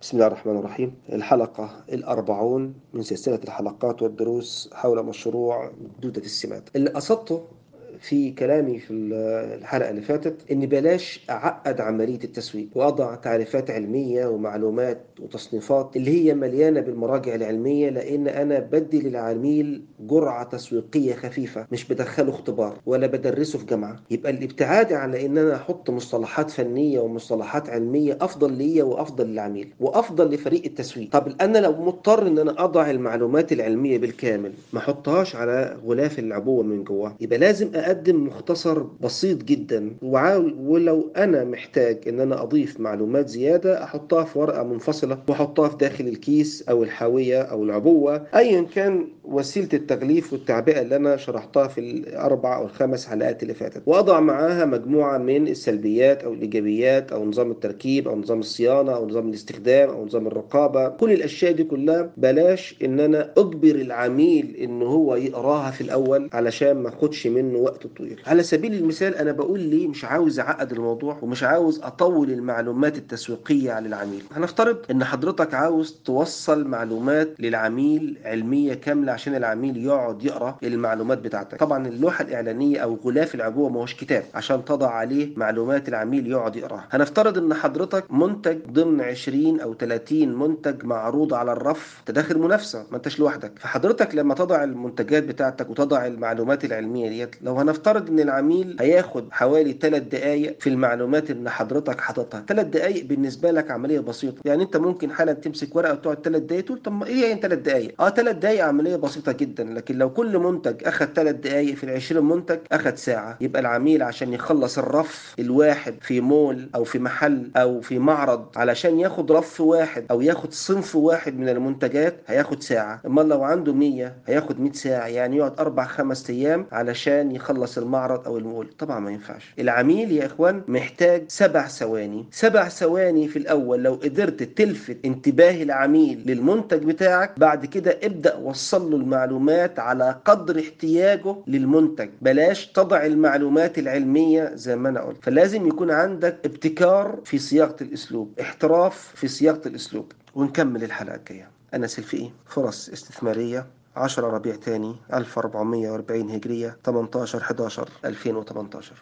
بسم الله الرحمن الرحيم الحلقة الأربعون من سلسلة الحلقات والدروس حول مشروع دودة السمات اللي قصدته في كلامي في الحلقة اللي فاتت إن بلاش أعقد عملية التسويق وأضع تعريفات علمية ومعلومات وتصنيفات اللي هي مليانة بالمراجع العلمية لأن أنا بدي للعميل جرعة تسويقية خفيفة مش بدخله اختبار ولا بدرسه في جامعة يبقى الابتعاد على إن أنا أحط مصطلحات فنية ومصطلحات علمية أفضل ليا وأفضل للعميل وأفضل لفريق التسويق طب أنا لو مضطر إن أنا أضع المعلومات العلمية بالكامل ما أحطهاش على غلاف العبوة من جوه يبقى لازم أقدم مختصر بسيط جدا وعاو- ولو أنا محتاج إن أنا أضيف معلومات زيادة أحطها في ورقة منفصلة وأحطها في داخل الكيس أو الحاوية أو العبوة أيا كان وسيلة التغليف والتعبئة اللي أنا شرحتها في الأربع أو الخمس حلقات اللي فاتت وأضع معاها مجموعة من السلبيات أو الإيجابيات أو نظام التركيب أو نظام الصيانة أو نظام الاستخدام أو نظام الرقابة كل الأشياء دي كلها بلاش إن أنا أجبر العميل إن هو يقراها في الأول علشان ما أخدش منه وقت طويل على سبيل المثال أنا بقول ليه مش عاوز أعقد الموضوع ومش عاوز أطول المعلومات التسويقية على العميل هنفترض إن حضرتك عاوز توصل معلومات للعميل علمية كاملة عشان العميل يقعد يقرأ المعلومات بتاعتك طبعا اللوحة الإعلانية أو غلاف العبوة ما هوش كتاب عشان تضع عليه معلومات العميل يقعد يقراها هنفترض إن حضرتك منتج ضمن 20 أو 30 منتج معروض على الرف انت داخل منافسة ما انتش لوحدك فحضرتك لما تضع المنتجات بتاعتك وتضع المعلومات العلمية ديت لو هنفترض ان العميل هياخد حوالي 3 دقائق في المعلومات اللي حضرتك حاططها 3 دقائق بالنسبة لك عملية بسيطة يعني انت ممكن حالا تمسك ورقة وتقعد 3 دقائق تقول طب ما ايه يعني 3 دقائق اه 3 دقائق عملية بسيطة جدا لكن لو كل منتج اخد 3 دقائق في ال 20 منتج اخد ساعة يبقى العميل عشان يخلص الرف الواحد في مول او في محل او في معرض علشان ياخد رف واحد او ياخد صنف واحد من المنتجات هياخد ساعة اما لو عنده 100 هياخد 100 ساعة يعني يقعد اربع خمس ايام علشان يخلص المعرض او المول طبعا ما ينفعش العميل يا اخوان محتاج سبع ثواني سبع ثواني في الاول لو قدرت تلفت انتباه العميل للمنتج بتاعك بعد كده ابدأ وصل له المعلومات على قدر احتياجه للمنتج بلاش تضع المعلومات العلمية زي ما انا قلت فلازم يكون عندك ابتكار في صياغة الاسلوب احتراف في صياغة الاسلوب ونكمل الحلقة الجاية أنا سلفي فرص استثمارية 10 ربيع تاني 1440 هجرية 18 11 2018